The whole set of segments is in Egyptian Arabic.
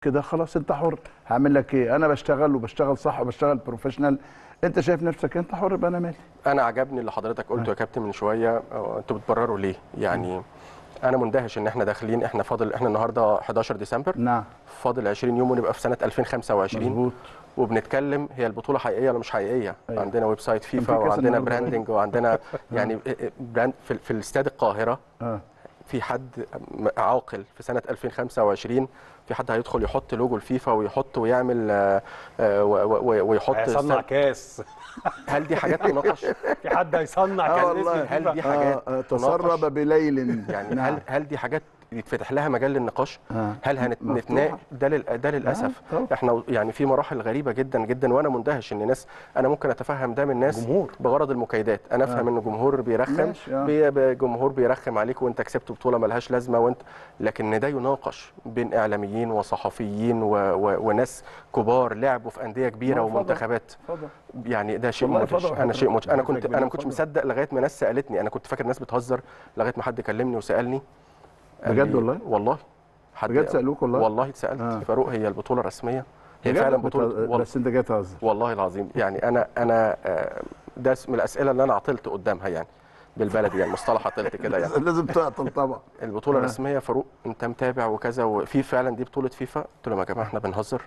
كده خلاص انت حر هعمل لك ايه انا بشتغل وبشتغل صح وبشتغل بروفيشنال انت شايف نفسك انت حر يبقى انا مالي انا عجبني اللي حضرتك قلته يا كابتن من شويه أه، انتوا بتبرروا ليه يعني انا مندهش ان احنا داخلين احنا فاضل احنا النهارده 11 ديسمبر نعم فاضل 20 يوم ونبقى في سنه 2025 مظبوط وبنتكلم هي البطوله حقيقيه ولا مش حقيقيه أيوة. أيوة. عندنا ويب سايت فيفا كان في كأس وعندنا النهاردة. براندنج وعندنا يعني براند في, في الاستاد القاهره اه في حد عاقل في سنه 2025 في حد هيدخل يحط لوجو الفيفا ويحط ويعمل آه، آه، و- و- ويحط هيصنع استاد. كاس هل دي حاجات تناقش في حد هيصنع آه كاس والله. اسم هل الفيفا. دي حاجات آه آه تناقش؟ تسرب بليل يعني نعم. هل هل دي حاجات يتفتح لها مجال للنقاش آه. هل مفتوحة. هنتناقش ده لل... ده للاسف آه، طبعا. احنا يعني في مراحل غريبه جدا جدا وانا مندهش ان ناس انا ممكن اتفهم ده من ناس جمهور. بغرض المكايدات انا افهم ان جمهور بيرخم ماشي، آه. بي... بي- جمهور بيرخم عليك وانت كسبت بطوله ملهاش لازمه وانت لكن ان ده يناقش بين اعلاميين وصحفيين و... و... وناس كبار لعبوا في انديه كبيره ما فضل. ومنتخبات اتفضل يعني ده شيء والله مدهش فضل انا حضرتك. شيء مدهش انا حضرتك كنت انا ما كنتش اتفضل. مصدق لغايه ما ناس سالتني انا كنت فاكر الناس بتهزر لغايه ما حد كلمني وسالني قال بجد لي- والله؟ والله حد بجد سألوك والله؟ والله اتسالت آه. فاروق هي البطوله الرسميه هي بجد فعلا بت- بطوله والله, بس انت جاي تهزر والله العظيم يعني انا انا آه، ده من الاسئله اللي انا عطلت قدامها يعني بالبلدي يعني مصطلح عطلت كده يعني لازم تعطل طبعا البطوله آه. الرسميه فاروق انت متابع وكذا وفي فعلا دي بطوله فيفا قلت لهم يا جماعه احنا بنهزر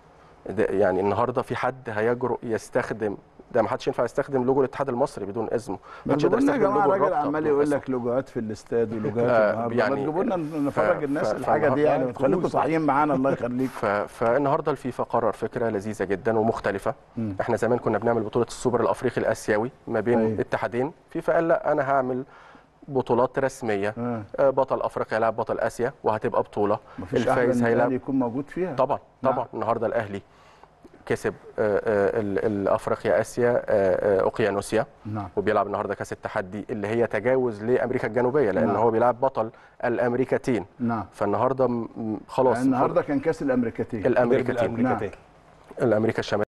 ده يعني النهارده في حد هيجرؤ يستخدم ده ما حدش ينفع يستخدم لوجو الاتحاد المصري بدون اذنه ما حدش يقدر بقول لنا يا يستخدم جماعه لوجو راجل الرابطة عمال بدون يقول اسمه. لك لوجوهات في الاستاد ولوجوهات آه، النهارده يعني- ما تجيبوا لنا نفرج ف- الناس ف- الحاجه دي يعني خليكم صاحيين معانا الله يخليك ف... فالنهارده الفيفا قرر فكره لذيذه جدا ومختلفه مم. احنا زمان كنا بنعمل بطوله السوبر الافريقي الاسيوي ما بين أيوة. اتحادين فيفا قال لا انا هعمل بطولات رسميه آه. آه، بطل افريقيا يلعب بطل اسيا وهتبقى بطوله مفيش احلى الفايز من هيلعب الاهلي يكون موجود فيها طبعا طبعا نعم. النهارده الاهلي كسب آه، آه، ال- الافريقيا اسيا آه، آه، اوقيانوسيا نعم وبيلعب النهارده كاس التحدي اللي هي تجاوز لامريكا الجنوبيه لان نعم. هو بيلعب بطل الامريكتين نعم فالنهارده م- م- خلاص النهارده كان كاس الامريكتين الامريكتين الامريكتين الامريكا الشماليه